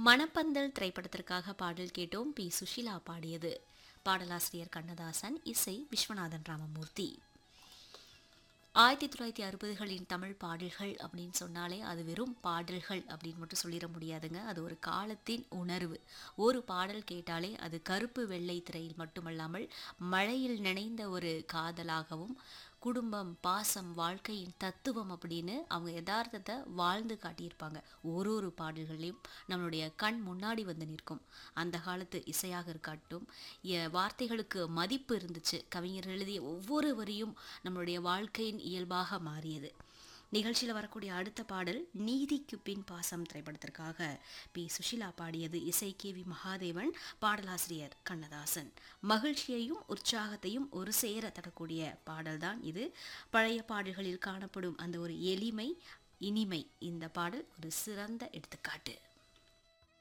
மணப்பந்தல் திரைப்படத்திற்காக பாடல் கேட்டோம் பி சுஷிலா பாடியது பாடலாசிரியர் கண்ணதாசன் இசை விஸ்வநாதன் ராமமூர்த்தி ஆயிரத்தி தொள்ளாயிரத்தி அறுபதுகளின் தமிழ் பாடல்கள் அப்படின்னு சொன்னாலே அது வெறும் பாடல்கள் அப்படின்னு மட்டும் சொல்லிட முடியாதுங்க அது ஒரு காலத்தின் உணர்வு ஒரு பாடல் கேட்டாலே அது கருப்பு வெள்ளை திரையில் மட்டுமல்லாமல் மழையில் நினைந்த ஒரு காதலாகவும் குடும்பம் பாசம் வாழ்க்கையின் தத்துவம் அப்படின்னு அவங்க யதார்த்தத்தை வாழ்ந்து காட்டியிருப்பாங்க ஒரு ஒரு பாடல்களையும் நம்மளுடைய கண் முன்னாடி வந்து நிற்கும் அந்த காலத்து இசையாக இருக்கட்டும் எ- வார்த்தைகளுக்கு மதிப்பு இருந்துச்சு கவிஞர் எழுதிய ஒவ்வொரு வரியும் நம்மளுடைய வாழ்க்கையின் இயல்பாக மாறியது நிகழ்ச்சியில் வரக்கூடிய அடுத்த பாடல் நீதிக்கு பின் பாசம் திரைப்படத்திற்காக பி சுஷிலா பாடியது இசை கே வி மகாதேவன் பாடலாசிரியர் கண்ணதாசன் மகிழ்ச்சியையும் உற்சாகத்தையும் ஒரு சேர தரக்கூடிய பாடல்தான் இது பழைய பாடல்களில் காணப்படும் அந்த ஒரு எளிமை இனிமை இந்த பாடல் ஒரு சிறந்த எடுத்துக்காட்டு